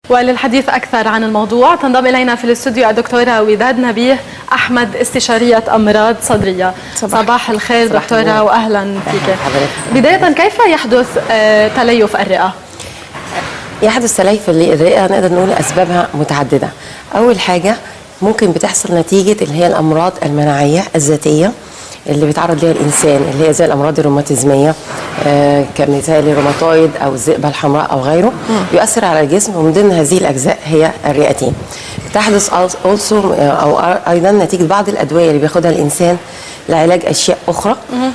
وللحديث أكثر عن الموضوع تنضم إلينا في الاستوديو الدكتورة وداد نبيه أحمد استشارية أمراض صدرية صباح, صباح الخير صباح دكتورة الله. وأهلا فيك بداية كيف يحدث تليف الرئة؟ يحدث تليف الرئة نقدر نقول أسبابها متعددة أول حاجة ممكن بتحصل نتيجة اللي هي الأمراض المناعية الذاتية اللي بيتعرض ليها الانسان اللي هي زي الامراض الروماتيزميه آه كمثال الروماتويد او الذئبه الحمراء او غيره يؤثر على الجسم ومن ضمن هذه الاجزاء هي الرئتين تحدث اولسو او ايضا نتيجه بعض الادويه اللي بياخدها الانسان لعلاج اشياء اخرى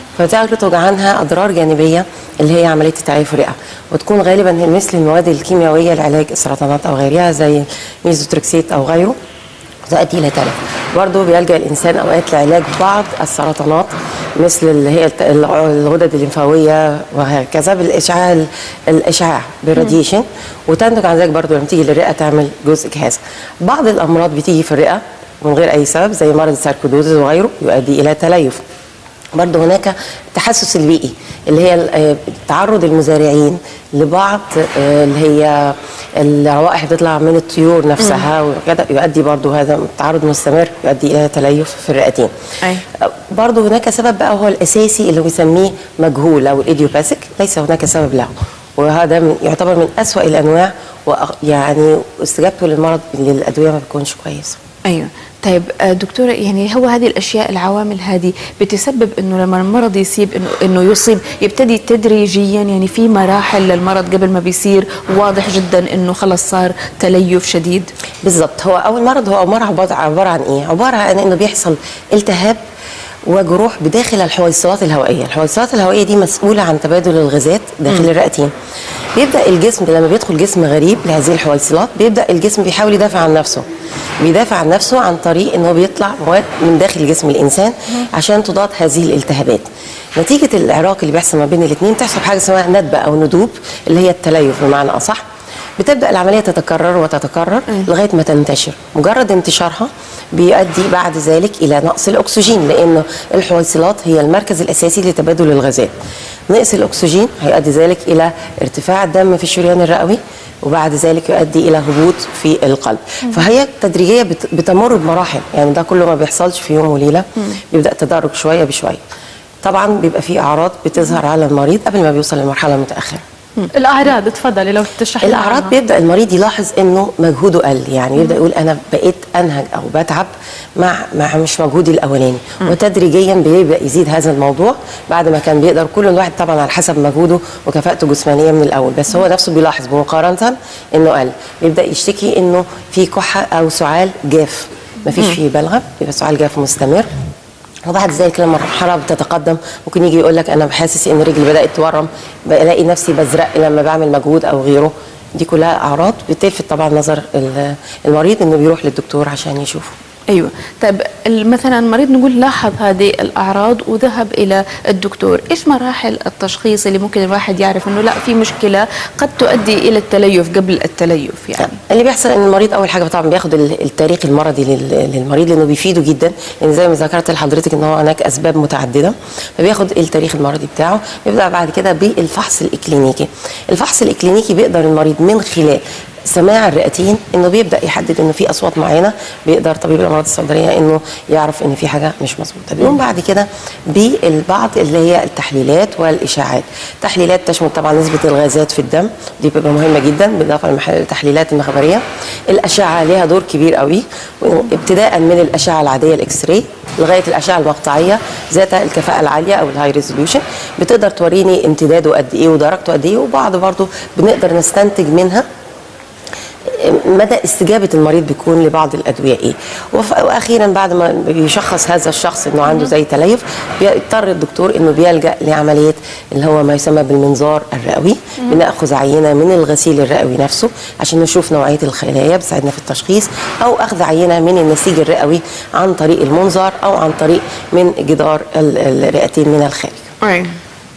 فتنتج عنها اضرار جانبيه اللي هي عمليه تليف الرئه وتكون غالبا مثل المواد الكيميائيه لعلاج السرطانات او غيرها زي ميزوتريكسيت او غيره تؤدي الى تلف برضه بيلجا الانسان اوقات لعلاج بعض السرطانات مثل اللي هي الغدد الليمفاويه وهكذا بالاشعاع الاشعاع بالراديشن وتنتج عن ذلك برضه لما تيجي للرئه تعمل جزء جهاز بعض الامراض بتيجي في الرئه من غير اي سبب زي مرض الساركودوزز وغيره يؤدي الى تليف برضه هناك التحسس البيئي اللي هي تعرض المزارعين لبعض اللي هي الروائح بتطلع من الطيور نفسها وكده يؤدي برضه هذا التعرض مستمر يؤدي الى تليف في الرئتين. أي. برضه هناك سبب بقى هو الاساسي اللي بيسميه مجهول او الايديوباثيك ليس هناك سبب له وهذا من يعتبر من اسوأ الانواع ويعني استجابته للمرض للادويه ما بتكونش كويسه. ايوه طيب دكتوره يعني هو هذه الاشياء العوامل هذه بتسبب انه لما المرض يصيب انه انه يصيب يبتدي تدريجيا يعني في مراحل للمرض قبل ما بيصير واضح جدا انه خلص صار تليف شديد بالضبط هو اول مرض هو مرض عباره عن ايه عباره عن انه بيحصل التهاب وجروح بداخل الحويصلات الهوائيه، الحويصلات الهوائيه دي مسؤوله عن تبادل الغازات داخل الرئتين. بيبدا الجسم لما بيدخل جسم غريب لهذه الحويصلات بيبدا الجسم بيحاول يدافع عن نفسه. بيدافع عن نفسه عن طريق ان هو بيطلع مواد من داخل جسم الانسان عشان تضاد هذه الالتهابات. نتيجه العراق اللي بيحصل ما بين الاثنين تحصل حاجه اسمها ندبه او ندوب اللي هي التليف بمعنى اصح. بتبدا العمليه تتكرر وتتكرر لغايه ما تنتشر مجرد انتشارها بيؤدي بعد ذلك الى نقص الاكسجين لان الحويصلات هي المركز الاساسي لتبادل الغازات نقص الاكسجين هيؤدي ذلك الى ارتفاع الدم في الشريان الرئوي وبعد ذلك يؤدي الى هبوط في القلب فهي تدريجيه بتمر بمراحل يعني ده كله ما بيحصلش في يوم وليله بيبدا تدرج شويه بشويه طبعا بيبقى في اعراض بتظهر على المريض قبل ما بيوصل للمرحله المتاخره الاعراض اتفضلي لو تشرحي الاعراض عنها. بيبدا المريض يلاحظ انه مجهوده قل يعني يبدا يقول انا بقيت انهج او بتعب مع مع مش مجهودي الاولاني م. وتدريجيا بيبدا يزيد هذا الموضوع بعد ما كان بيقدر كل واحد طبعا على حسب مجهوده وكفاءته الجسمانيه من الاول بس هو نفسه بيلاحظ بمقارنه انه قل بيبدا يشتكي انه في كحه او سعال جاف مفيش فيه بلغم يبقى سعال جاف مستمر وبعد ذلك لما المرحله بتتقدم ممكن يجي يقول لك انا بحاسس ان رجلي بدات تورم بلاقي نفسي بزرق لما بعمل مجهود او غيره دي كلها اعراض بتلفت طبعا نظر المريض انه بيروح للدكتور عشان يشوفه ايوه طيب مثلا المريض نقول لاحظ هذه الاعراض وذهب الى الدكتور ايش مراحل التشخيص اللي ممكن الواحد يعرف انه لا في مشكله قد تؤدي الى التليف قبل التليف يعني اللي بيحصل ان المريض اول حاجه طبعا بياخد التاريخ المرضي للمريض لانه بيفيده جدا لان زي ما ذكرت لحضرتك ان هو هناك اسباب متعدده فبياخد التاريخ المرضي بتاعه يبدا بعد كده بالفحص الاكلينيكي الفحص الاكلينيكي بيقدر المريض من خلال سماع الرئتين انه بيبدا يحدد انه في اصوات معينه بيقدر طبيب الامراض الصدريه انه يعرف ان في حاجه مش مظبوطه بيقوم بعد كده بالبعض اللي هي التحليلات والاشاعات تحليلات تشمل طبعا نسبه الغازات في الدم دي بتبقى مهمه جدا بالاضافه للتحليلات المخابريه الاشعه ليها دور كبير قوي ابتداء من الاشعه العاديه الاكس راي لغايه الاشعه المقطعيه ذات الكفاءه العاليه او الهاي ريزوليوشن بتقدر توريني امتداده قد ايه ودرجته قد ايه وبعض برضه بنقدر نستنتج منها مدى استجابه المريض بيكون لبعض الادويه ايه واخيرا بعد ما بيشخص هذا الشخص انه عنده زي تليف بيضطر الدكتور انه بيلجا لعمليه اللي هو ما يسمى بالمنظار الرئوي بناخذ عينه من الغسيل الرئوي نفسه عشان نشوف نوعيه الخلايا بتساعدنا في التشخيص او اخذ عينه من النسيج الرئوي عن طريق المنظار او عن طريق من جدار الرئتين من الخارج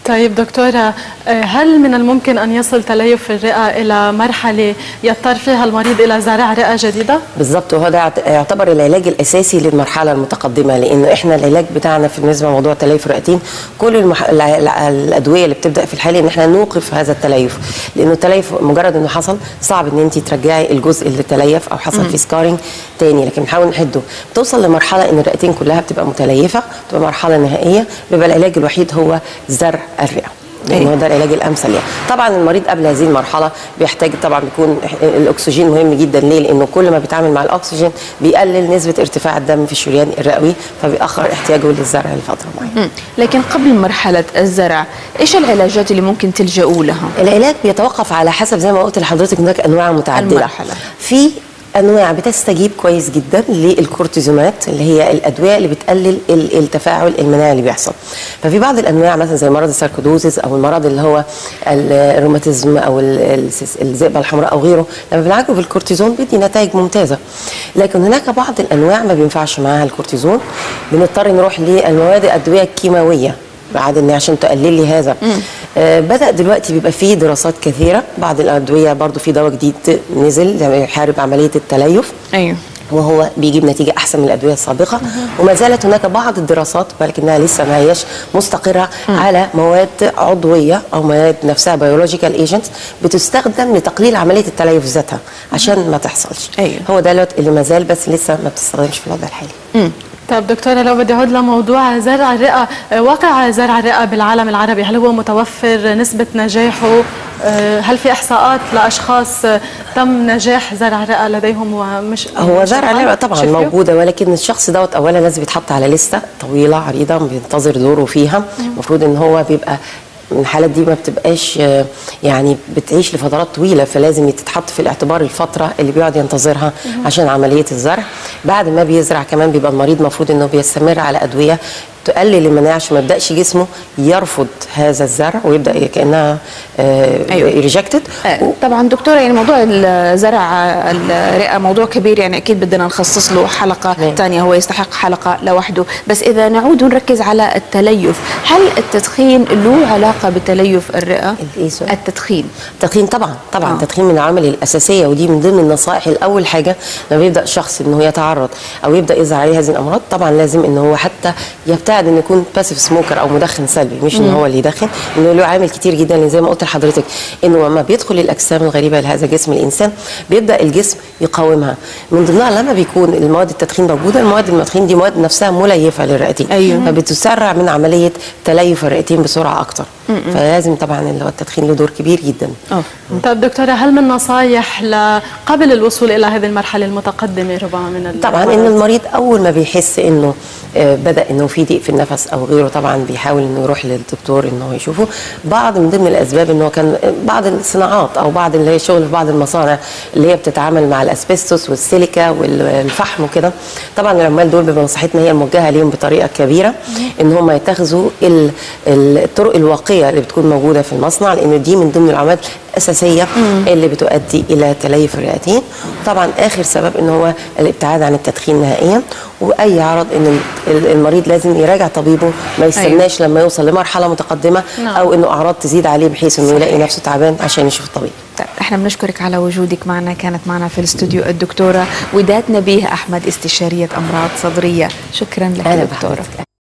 طيب دكتورة آه، هل من الممكن أن يصل تليف الرئة إلى مرحلة يضطر فيها المريض إلى زرع رئة جديدة؟ بالظبط وهو ده يعتبر العلاج الاساسي للمرحله المتقدمه لانه احنا العلاج بتاعنا في بالنسبه لموضوع تليف الرئتين كل المح... الع- الع- الادويه اللي بتبدا في الحالة ان احنا نوقف هذا التليف لانه التليف مجرد انه حصل صعب ان انت ترجعي الجزء اللي تليف او حصل فيه سكارينج تاني لكن بنحاول نحده بتوصل لمرحله ان الرئتين كلها بتبقى متليفه بتبقى مرحله نهائيه بيبقى العلاج الوحيد هو زرع الرئه لان هو ده العلاج الامثل يعني طبعا المريض قبل هذه المرحله بيحتاج طبعا بيكون الاكسجين مهم جدا ليه لانه كل ما بيتعامل مع الاكسجين بيقلل نسبه ارتفاع الدم في الشريان الرئوي فبيأخر احتياجه للزرع لفتره معينه مم. لكن قبل مرحلة الزرع إيش العلاجات اللي ممكن تلجأوا لها؟ العلاج بيتوقف على حسب زي ما قلت لحضرتك هناك انواع متعدده المرحلة. في انواع بتستجيب كويس جدا للكورتيزونات اللي هي الادويه اللي بتقلل ال- التفاعل المناعي اللي بيحصل ففي بعض الانواع مثلا زي مرض الساركودوزيس او المرض اللي هو ال- الروماتيزم او ال- السيس- الذئبه الحمراء او غيره لما بنعالجه بالكورتيزون بيدي نتائج ممتازه لكن هناك بعض الانواع ما بينفعش معاها الكورتيزون بنضطر نروح للمواد الادويه الكيماويه بعد ان عشان تقلل لي هذا آه بدا دلوقتي بيبقى فيه دراسات كثيره بعض الادويه برضو في دواء جديد نزل زي يحارب عمليه التليف أيوه وهو بيجيب نتيجه احسن من الادويه السابقه وما زالت هناك بعض الدراسات ولكنها لسه ما هياش مستقره على مواد عضويه او مواد نفسها بيولوجيكال ايجنتس بتستخدم لتقليل عمليه التليف ذاتها عشان ما تحصلش أيوه. هو ده الوقت اللي ما زال بس لسه ما بتستخدمش في الوضع الحالي طيب دكتورة لو بدي أعود لموضوع زرع الرئة آه، واقع زرع الرئة بالعالم العربي هل هو متوفر نسبة نجاحه آه، هل في إحصاءات لأشخاص آه، تم نجاح زرع الرئة لديهم ومش هو مش زرع فعال؟ الرئة طبعا شفيوا؟ موجوده ولكن الشخص دوت اولا لازم يتحط على لسته طويله عريضه بينتظر دوره فيها المفروض ان هو بيبقى من الحالات دي ما بتبقاش آه، يعني بتعيش لفترات طويله فلازم تتحط في الاعتبار الفتره اللي بيقعد ينتظرها عشان عمليه الزرع بعد ما بيزرع كمان بيبقى المريض المفروض انه بيستمر على ادويه تقلل المناعه عشان ما يبداش جسمه يرفض هذا الزرع ويبدا كانها أيوة. ريجكتد آه، طبعا دكتورة يعني موضوع الزرع الرئة موضوع كبير يعني أكيد بدنا نخصص له حلقة نعم. ثانية هو يستحق حلقة لوحده بس إذا نعود ونركز على التليف هل التدخين له علاقة بتليف الرئة؟ الإيه سؤال؟ التدخين التدخين طبعا طبعا آه. آه. التدخين من العوامل الاساسيه ودي من ضمن النصائح الاول حاجه لما بيبدا شخص انه يتعرض او يبدا يظهر عليه هذه الامراض طبعا لازم ان هو حتى يبتعد انه يكون باسيف سموكر او مدخن سلبي مش ان هو اللي يدخن انه له عامل كتير جدا لأن زي ما قلت لحضرتك انه لما بيدخل الاجسام الغريبه لهذا جسم الانسان بيبدا الجسم يقاومها من ضمنها لما بيكون المواد التدخين موجوده المواد التدخين دي مواد نفسها مليفه للرئتين أيوه. فبتسرع من عمليه تليف الرئتين بسرعه اكتر فلازم طبعا اللي هو التدخين له دور كبير جدا أوه. طيب دكتورة هل من نصايح ل- قبل الوصول إلى هذه المرحلة المتقدمة ربما من ال- طبعا ان المريض اول ما بيحس انه آه، بدا انه في ضيق في النفس او غيره طبعا بيحاول انه يروح للدكتور انه يشوفه بعض من ضمن الاسباب انه كان بعض الصناعات او بعض اللي هي شغل في بعض المصانع اللي هي بتتعامل مع الاسبستوس والسيليكا والفحم وكده طبعا العمال دول بيبقى نصيحتنا هي الموجهه ليهم بطريقه كبيره ان هم يتخذوا ال- ال- الطرق الواقيه اللي بتكون موجوده في المصنع لان دي من ضمن العوامل الاساسيه اللي بتؤدي الى تليف الرئتين طبعا اخر سبب ان هو الابتعاد عن التدخين نهائيا واي عرض ان ال- المريض لازم يراجع طبيبه ما يستناش لما يوصل لمرحله متقدمه نعم. او انه اعراض تزيد عليه بحيث انه يلاقي نفسه تعبان عشان يشوف الطبيب طيب احنا بنشكرك على وجودك معنا كانت معنا في الاستوديو الدكتورة وداد نبيه أحمد استشارية أمراض صدرية شكرا لك اهلا دكتورة بحضرتك